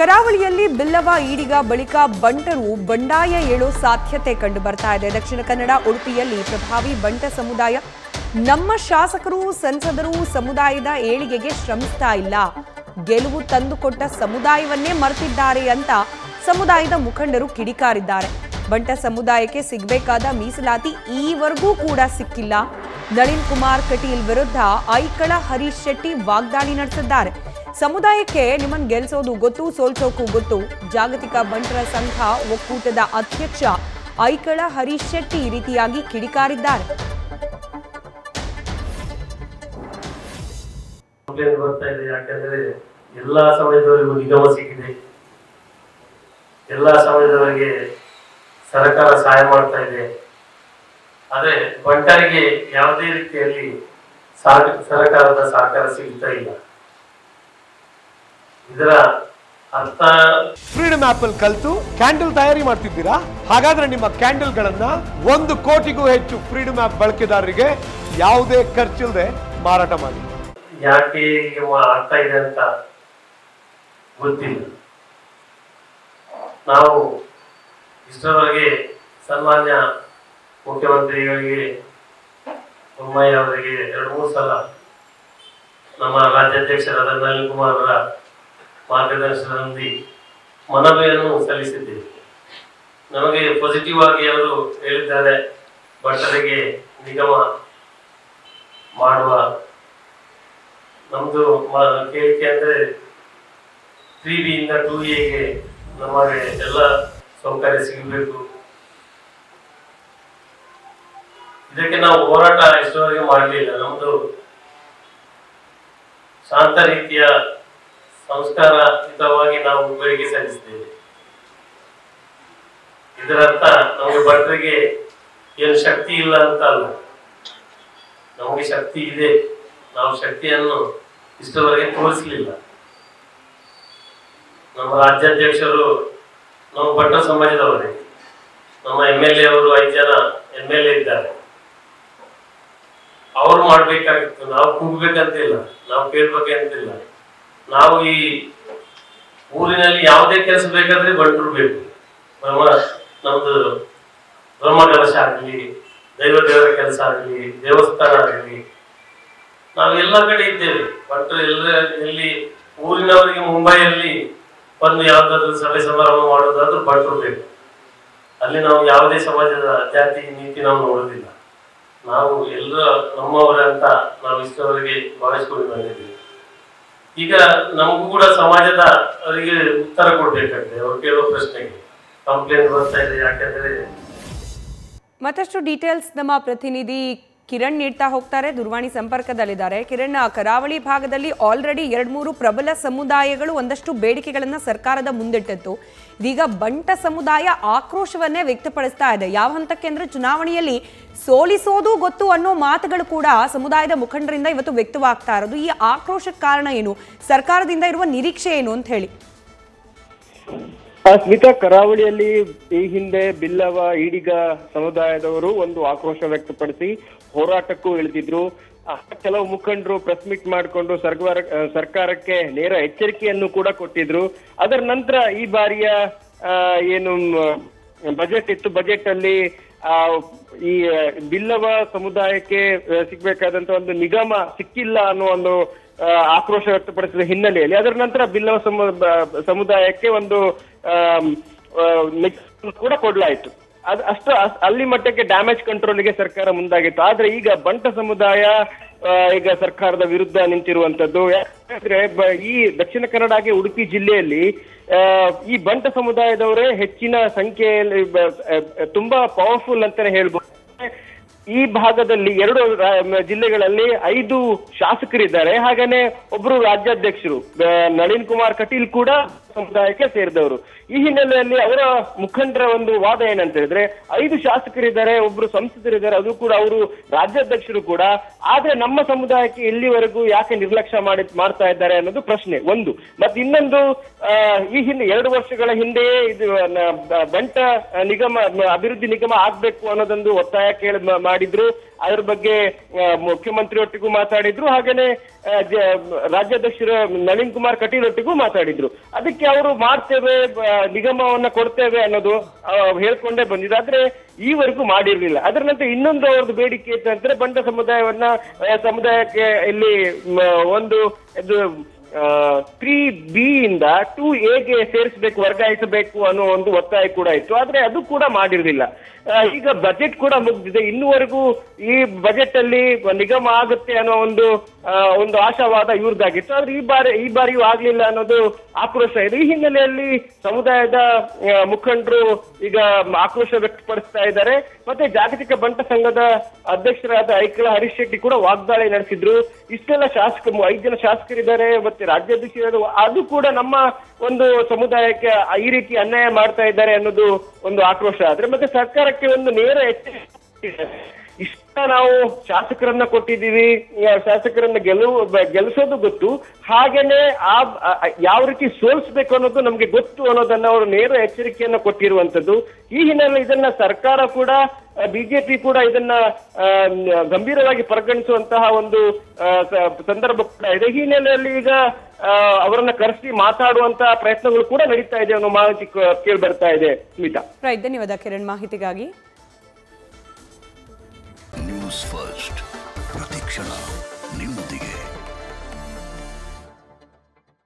ಕರಾವಳಿಯಲ್ಲಿ ಬಿಲ್ಲವ ಈಡಿಗ ಬಳಿಕ ಬಂಟರು ಬಂಡಾಯ ಏಳೋ ಸಾಧ್ಯತೆ ಕಂಡು ಬರ್ತಾ ಇದೆ ದಕ್ಷಿಣ ಕನ್ನಡ ಉಡುಪಿಯಲ್ಲಿ ಪ್ರಭಾವಿ ಬಂಟ ಸಮುದಾಯ ನಮ್ಮ ಶಾಸಕರು ಸಂಸದರು ಸಮುದಾಯದ ಏಳಿಗೆಗೆ ಶ್ರಮಿಸ್ತಾ ಇಲ್ಲ ಗೆಲುವು ತಂದುಕೊಟ್ಟ ಸಮುದಾಯವನ್ನೇ ಮರೆತಿದ್ದಾರೆ ಅಂತ ಸಮುದಾಯದ ಮುಖಂಡರು ಕಿಡಿಕಾರಿದ್ದಾರೆ ಬಂಟ ಸಮುದಾಯಕ್ಕೆ ಸಿಗಬೇಕಾದ ಮೀಸಲಾತಿ ಈವರೆಗೂ ಕೂಡ ಸಿಕ್ಕಿಲ್ಲ ನಳಿನ್ ಕುಮಾರ್ ಕಟೀಲ್ ವಿರುದ್ಧ ಐಕಳ ಹರೀಶ್ ಶೆಟ್ಟಿ ವಾಗ್ದಾಳಿ ನಡೆಸಿದ್ದಾರೆ ಸಮುದಾಯಕ್ಕೆ ನಿಮ್ಮನ್ನು ಗೆಲ್ಸೋದು ಗೊತ್ತು ಸೋಲ್ಸೋಕು ಗೊತ್ತು ಜಾಗತಿಕ ಬಂಟರ ಸಂಘ ಒಕ್ಕೂಟದ ಅಧ್ಯಕ್ಷ ಐಕಳ ಹರೀಶ್ ಶೆಟ್ಟಿ ಈ ರೀತಿಯಾಗಿ ಕಿಡಿಕಾರಿದ್ದಾರೆ ಕಂಪ್ಲೇಂಟ್ ಬರ್ತಾ ಇದೆ ಯಾಕಂದ್ರೆ ಎಲ್ಲಾ ಸಮಯದವರೆಗೂ ನಿಗಮ ಸಿಕ್ಕಿದೆ ಎಲ್ಲಾ ಸಮಯದವರೆಗೆ ಸರ್ಕಾರ ಸಹಾಯ ಮಾಡ್ತಾ ಇದೆ ಆದ್ರೆ ಬಂಟರಿಗೆ ಯಾವುದೇ ರೀತಿಯಲ್ಲಿ ಸಹ- ಸರ್ಕಾರದ ಸಹಕಾರ ಸಿಗ್ತಾ ಇಲ್ಲ ಇದರ ಅರ್ಥ ಫ್ರೀಡಮ್ ಆಪ್ ಅಲ್ಲಿ ಕಲ್ತು ಕ್ಯಾಂಡಲ್ ತಯಾರಿ ಮಾಡ್ತಿದ್ದೀರಾ ಹಾಗಾದ್ರೆ ನಿಮ್ಮ ಕ್ಯಾಂಡಲ್ ಗಳನ್ನ ಒಂದು ಕೋಟಿಗೂ ಹೆಚ್ಚು ಫ್ರೀಡಮ್ ಆಪ್ ಬಳಕೆದಾರರಿಗೆ ಯಾವುದೇ ಖರ್ಚಿಲ್ಲದೆ ಮಾರಾಟ ಮಾಡಿ ಯಾಕೆ ಹೀಗೆ ಮಾ- ಆಗ್ತಾ ಇದೆ ಅಂತ ಗೊತ್ತಿಲ್ಲ ನಾವು ಇಷ್ಟರವರೆಗೆ ಸನ್ಮಾನ್ಯ ಮುಖ್ಯಮಂತ್ರಿಗಳಿಗೆ ಬೊಮ್ಮಾಯಿ ಅವರಿಗೆ ಎರಡು ಮೂರು ಸಲ ನಮ್ಮ ರಾಜ್ಯಾಧ್ಯಕ್ಷರಾದ ನಳಿನ್ ಕುಮಾರ್ ಅವರ ಮಾರ್ಗದರ್ಶನದಲ್ಲಿ ಮನವಿಯನ್ನು ಸಲ್ಲಿಸಿದ್ದೇವೆ ನಮಗೆ ಪಾಸಿಟಿವ್ ಆಗಿ ಅವರು ಹೇಳಿದ್ದಾರೆ ಭಟ್ಟರಿಗೆ ನಿಗಮ ಮಾಡುವ ನಮ್ದು ಮ- ಕೇಳಿಕೆ ಅಂದ್ರೆ ತ್ರೀ ಬಿ ಇಂದ ಟೂ ಎಗೆ ನಮಗೆ ಎಲ್ಲ ಸೌಕರ್ಯ ಸಿಗಬೇಕು ಇದಕ್ಕೆ ನಾವು ಹೋರಾಟ ಇಷ್ಟವರೆಗೆ ಮಾಡಲಿಲ್ಲ ನಮ್ದು ಶಾಂತ ರೀತಿಯ ಸಂಸ್ಕಾರಯುತವಾಗಿ ನಾವು ಬೇಡಿಕೆ ಸಲ್ಲಿಸ್ತೇವೆ ಇದರರ್ಥ ನಮಗೆ ಭಟ್ರಿಗೆ ಏನು ಶಕ್ತಿ ಇಲ್ಲ ಅಂತ ಅಲ್ಲ ನಮಗೆ ಶಕ್ತಿ ಇದೆ ನಾವು ಶಕ್ತಿಯನ್ನು ಇಷ್ಟವರೆಗೆ ತೋರಿಸಲಿಲ್ಲ ನಮ್ಮ ರಾಜ್ಯಾಧ್ಯಕ್ಷರು ನಮ್ಮ ಭಟ್ಟ ಸಮಾಜದವರೇ ನಮ್ಮ ಎಮ್ ಎಲ್ ಎ ಅವರು ಐದು ಜನ ಎಮ್ ಎಲ್ ಎ ಇದ್ದಾರೆ ಅವ್ರು ಮಾಡ್ಬೇಕಾಗಿತ್ತು ನಾವು ಕೂಗ್ಬೇಕಂತಿಲ್ಲ ನಾವು ಕೇಳ್ಬೇಕಂತಿಲ್ಲ ನಾವು ಈ ಊರಿನಲ್ಲಿ ಯಾವುದೇ ಕೆಲಸ ಬೇಕಾದ್ರೆ ಬಂಟರು ಬೇಕು ನಮ್ಮ ನಮ್ದು ಬ್ರಹ್ಮ ಕೆಲಸ ಆಗಲಿ ದೈವ ದೇವರ ಕೆಲಸ ಆಗಲಿ ದೇವಸ್ಥಾನ ಆಗಲಿ ನಾವು ಎಲ್ಲ ಕಡೆ ಇದ್ದೇವೆ ಬಟ್ ಎಲ್ಲ ಎಲ್ಲಿ ಊರಿನವರಿಗೆ ಮುಂಬೈಯಲ್ಲಿ ಬಂದು ಯಾವ್ದಾದ್ರು ಸಭೆ ಸಮಾರಂಭ ಮಾಡೋದಾದ್ರೂ ಭಟ್ರು ಬೇಕು ಅಲ್ಲಿ ನಾವು ಯಾವುದೇ ಸಮಾಜದ ಜಾತಿ ನೀತಿ ನಾವು ನೋಡೋದಿಲ್ಲ ನಾವು ಎಲ್ಲ ನಮ್ಮವರಂತ ನಾವು ಇಷ್ಟವರೆಗೆ ಭಾವಿಸ್ಕೊಂಡು ಬಂದಿದ್ದೀವಿ ಈಗ ನಮಗೂ ಕೂಡ ಸಮಾಜದ ಅವರಿಗೆ ಉತ್ತರ ಕೊಡ್ಬೇಕಾಗ್ತದೆ ಅವ್ರು ಕೇಳೋ ಪ್ರಶ್ನೆಗೆ ಕಂಪ್ಲೇಂಟ್ ಬರ್ತಾ ಇದೆ ಯಾಕಂದ್ರೆ ಮತ್ತಷ್ಟು ಡೀಟೇಲ್ಸ್ ನಮ್ಮ ಪ್ರತಿನಿಧಿ ಕಿರಣ್ ನೀಡ್ತಾ ಹೋಗ್ತಾರೆ ದೂರವಾಣಿ ಸಂಪರ್ಕದಲ್ಲಿದ್ದಾರೆ ಕಿರಣ್ ಕರಾವಳಿ ಭಾಗದಲ್ಲಿ ಆಲ್ರೆಡಿ ಎರಡ್ ಮೂರು ಪ್ರಬಲ ಸಮುದಾಯಗಳು ಒಂದಷ್ಟು ಬೇಡಿಕೆಗಳನ್ನ ಸರ್ಕಾರದ ಮುಂದಿಟ್ಟಿತ್ತು ಇದೀಗ ಬಂಟ ಸಮುದಾಯ ಆಕ್ರೋಶವನ್ನೇ ವ್ಯಕ್ತಪಡಿಸ್ತಾ ಇದೆ ಯಾವ ಹಂತಕ್ಕೆ ಅಂದ್ರೆ ಚುನಾವಣೆಯಲ್ಲಿ ಸೋಲಿಸೋದು ಗೊತ್ತು ಅನ್ನೋ ಮಾತುಗಳು ಕೂಡ ಸಮುದಾಯದ ಮುಖಂಡರಿಂದ ಇವತ್ತು ವ್ಯಕ್ತವಾಗ್ತಾ ಇರೋದು ಈ ಆಕ್ರೋಶಕ್ಕೆ ಕಾರಣ ಏನು ಸರ್ಕಾರದಿಂದ ಇರುವ ನಿರೀಕ್ಷೆ ಏನು ಅಂತ ಹೇಳಿ ಆ, ಸ್ಮಿತಾ ಕರಾವಳಿಯಲ್ಲಿ ಈ ಹಿಂದೆ ಬಿಲ್ಲವ ಈಡಿಗ ಸಮುದಾಯದವರು ಒಂದು ಆಕ್ರೋಶ ವ್ಯಕ್ತಪಡಿಸಿ ಹೋರಾಟಕ್ಕೂ ಇಳಿದಿದ್ರು ಆ, ಕೆಲವು ಮುಖಂಡರು ಪ್ರೆಸ್ ಮೀಟ್ ಮಾಡಿಕೊಂಡು ಸರ್ಕಾರ ಆ, ಸರ್ಕಾರಕ್ಕೆ ನೇರ ಎಚ್ಚರಿಕೆಯನ್ನು ಕೂಡ ಕೊಟ್ಟಿದ್ರು ಅದರ ನಂತರ ಈ ಬಾರಿಯ ಆ, ಏನು ಬಜೆಟ್ ಇತ್ತು ಬಜೆಟ್ ಅಲ್ಲಿ ಆ, ಈ ಆ, ಬಿಲ್ಲವ ಸಮುದಾಯಕ್ಕೆ ಆ, ಸಿಗ್ಬೇಕಾದಂತ ಒಂದು ನಿಗಮ ಸಿಕ್ಕಿಲ್ಲ ಅನ್ನೋ ಒಂದು ಆ, ಆಕ್ರೋಶ ವ್ಯಕ್ತಪಡಿಸಿದ ಹಿನ್ನೆಲೆಯಲ್ಲಿ ಅದರ ನಂತರ ಬಿಲ್ಲವ ಸಮು- ಬ- ಸಮುದಾಯಕ್ಕೆ ಒಂದು ಆಮ್, ಆ, ನಿಗಮ ಕೂಡ ಕೊಡ್ಲಾಯ್ತು ಅದು ಅಷ್ಟು ಅಸ್- ಅಲ್ಲಿ ಮಟ್ಟಕ್ಕೆ ಡ್ಯಾಮೇಜ್ ಕಂಟ್ರೋಲ್ಗೆ ಸರ್ಕಾರ ಮುಂದಾಗಿತ್ತು ಆದ್ರೆ ಈಗ ಬಂಟ ಸಮುದಾಯ ಆ, ಈಗ ಸರ್ಕಾರದ ವಿರುದ್ಧ ನಿಂತಿರುವಂತದ್ದು ಯಾಕಂದ್ರೆ ಬ- ಈ ದಕ್ಷಿಣ ಕನ್ನಡ ಹಾಗೆ ಉಡುಪಿ ಜಿಲ್ಲೆಯಲ್ಲಿ ಆ, ಈ ಬಂಟ ಸಮುದಾಯದವರೇ ಹೆಚ್ಚಿನ ಸಂಖ್ಯೆಯಲ್ಲಿ ಬ- ಆ, ತುಂಬಾ ಪವರ್ಫುಲ್ ಅಂತಾನೆ ಹೇಳ್ಬೋದು ಈ ಭಾಗದಲ್ಲಿ ಎರಡು ರಾ- ಮ- ಜಿಲ್ಲೆಗಳಲ್ಲಿ ಐದು ಶಾಸಕರಿದ್ದಾರೆ ಹಾಗೇನೆ ಒಬ್ರು ರಾಜ್ಯಾಧ್ಯಕ್ಷರು ಆ, ನಳಿನ್ ಕುಮಾರ್ ಕಟೀಲ್ ಕೂಡ ಸಮುದಾಯಕ್ಕೆ ಸೇರಿದವರು ಈ ಹಿನ್ನೆಲೆಯಲ್ಲಿ ಅವರ ಮುಖಂಡರ ಒಂದು ವಾದ ಏನಂತ ಹೇಳಿದ್ರೆ ಐದು ಶಾಸಕರಿದ್ದಾರೆ ಒಬ್ರು ಸಂಸದರಿದ್ದಾರೆ ಅದು ಕೂಡ ಅವರು ರಾಜ್ಯಾಧ್ಯಕ್ಷರು ಕೂಡ ಆದ್ರೆ ನಮ್ಮ ಸಮುದಾಯಕ್ಕೆ ಇಲ್ಲಿವರೆಗೂ ಯಾಕೆ ನಿರ್ಲಕ್ಷ್ಯ ಮಾಡಿ ಮಾಡ್ತಾ ಇದ್ದಾರೆ ಅನ್ನೋದು ಪ್ರಶ್ನೆ ಒಂದು ಮತ್ತೆ ಇನ್ನೊಂದು ಆ, ಈ ಹಿಂದೆ ಎರಡು ವರ್ಷಗಳ ಹಿಂದೆಯೇ ಇದು ನ- ಬ- ಬಂಟ ನಿಗಮ ಮ- ಅಭಿವೃದ್ಧಿ ನಿಗಮ ಆಗ್ಬೇಕು ಅನ್ನೋದೊಂದು ಒತ್ತಾಯ ಕೇಳ ಮ- ಮಾಡಿದ್ರು ಅದ್ರ ಬಗ್ಗೆ ಆ, ಮುಖ್ಯಮಂತ್ರಿಯೊಟ್ಟಿಗೂ ಮಾತಾಡಿದ್ರು ಹಾಗೇನೆ ಆ, ಜ- ರಾಜ್ಯಾಧ್ಯಕ್ಷರು ನಳಿನ್ ಕುಮಾರ್ ಕಟೀಲ್ ಒಟ್ಟಿಗೂ ಮಾತಾಡಿದ್ರು ಅದಕ್ಕೆ ಅವರು ಮಾಡ್ತೇವೆ ಆ, ನಿಗಮವನ್ನ ಕೊಡ್ತೇವೆ ಅನ್ನೋದು ಆ, ಹೇಳ್ಕೊಂಡೇ ಬಂದಿದೆ ಆದ್ರೆ ಈವರೆಗೂ ಮಾಡಿರ್ಲಿಲ್ಲ ಅದರ ನಂತರ ಇನ್ನೊಂದು ಅವ್ರದ್ದು ಬೇಡಿಕೆ ಇತ್ತಂದ್ರೆ ಬಂಡ ಸಮುದಾಯವನ್ನ ಆ, ಸಮುದಾಯಕ್ಕೆ ಇಲ್ಲಿ ಮ, ಒಂದು ಇದು ತ್ರೀ ಬಿ ಇಂದ ಟು ಎಗೆ ಸೇರಿಸಬೇಕು ವರ್ಗಾಯಿಸಬೇಕು ಅನ್ನೋ ಒಂದು ಒತ್ತಾಯ ಕೂಡ ಇತ್ತು ಆದ್ರೆ ಅದು ಕೂಡ ಮಾಡಿರಲಿಲ್ಲ ಆ, ಈಗ ಬಜೆಟ್ ಕೂಡ ಮುಗ್ದಿದೆ ಇನ್ನುವರೆಗೂ ಈ ಬಜೆಟ್ ಅಲ್ಲಿ ನಿಗಮ ಆಗುತ್ತೆ ಅನ್ನೋ ಒಂದು ಆ, ಒಂದು ಆಶಾವಾದ ಇವ್ರದ್ದಾಗಿತ್ತು ಆದ್ರೆ ಈ ಬಾರಿ ಈ ಬಾರಿಯೂ ಆಗ್ಲಿಲ್ಲ ಅನ್ನೋದು ಆಕ್ರೋಶ ಇದೆ ಈ ಹಿನ್ನೆಲೆಯಲ್ಲಿ ಸಮುದಾಯದ ಆ, ಮುಖಂಡರು ಈಗ ಆಕ್ರೋಶ ವ್ಯಕ್ತಪಡಿಸ್ತಾ ಇದ್ದಾರೆ ಮತ್ತೆ ಜಾಗತಿಕ ಬಂಟ ಸಂಘದ ಅಧ್ಯಕ್ಷರಾದ ಐಕಳ ಹರೀಶ್ ಶೆಟ್ಟಿ ಕೂಡ ವಾಗ್ದಾಳಿ ನಡೆಸಿದ್ರು ಇಷ್ಟೆಲ್ಲ ಶಾಸಕ ಐದು ಜನ ಶಾಸಕರಿದ್ದಾರೆ ಮತ್ತೆ ರಾಜ್ಯಾಧ್ಯಕ್ಷರು ಅದು ಕೂಡ ನಮ್ಮ ಒಂದು ಸಮುದಾಯಕ್ಕೆ ಈ ರೀತಿ ಅನ್ಯಾಯ ಮಾಡ್ತಾ ಇದ್ದಾರೆ ಅನ್ನೋದು ಒಂದು ಆಕ್ರೋಶ ಆದ್ರೆ ಮತ್ತೆ ಸರ್ಕಾರಕ್ಕೆ ಒಂದು ನೇರ ಎಚ್ಚರಿಕೆ ಇಷ್ಟ ನಾವು ಶಾಸಕರನ್ನ ಕೊಟ್ಟಿದ್ದೀವಿ ಆ, ಶಾಸಕರನ್ನ ಗೆಲುವು ಬ- ಗೆಲ್ಲಿಸೋದು ಗೊತ್ತು ಹಾಗೇನೆ ಆ ಆ- ಯಾವ ರೀತಿ ಸೋಲಿಸ್ಬೇಕು ಅನ್ನೋದು ನಮ್ಗೆ ಗೊತ್ತು ಅನ್ನೋದನ್ನ ಅವರು ನೇರ ಎಚ್ಚರಿಕೆಯನ್ನ ಕೊಟ್ಟಿರುವಂತದ್ದು ಈ ಹಿನ್ನೆಲೆ ಇದನ್ನ ಸರ್ಕಾರ ಕೂಡ ಬಿಜೆಪಿ ಕೂಡ ಇದನ್ನ ಆ, ಮ್, ಗಂಭೀರವಾಗಿ ಪರಿಗಣಿಸುವಂತಹ ಒಂದು ಆ, ಸ- ಸಂದರ್ಭ ಕೂಡ ಇದೆ ಈ ಹಿನ್ನೆಲೆಯಲ್ಲಿ ಈಗ ಆ, ಅವರನ್ನ ಕರೆಸಿ ಮಾತಾಡುವಂತಹ ಪ್ರಯತ್ನಗಳು ಕೂಡ ನಡೀತಾ ಇದೆ ಅನ್ನೋ ಮಾಹಿತಿ ಕೇಳಿ ಬರ್ತಾ ಇದೆ ಸ್ಮಿತಾ ರೈಟ್ ಧನ್ಯವಾದ ಕಿರಣ್ ಮಾಹಿತಿಗಾಗಿ ನ್ಯೂಸ್ ಫಸ್ಟ್ ಪ್ರತಿಕ್ಷಣ ನಿಮ್ಮೊಂದಿಗೆ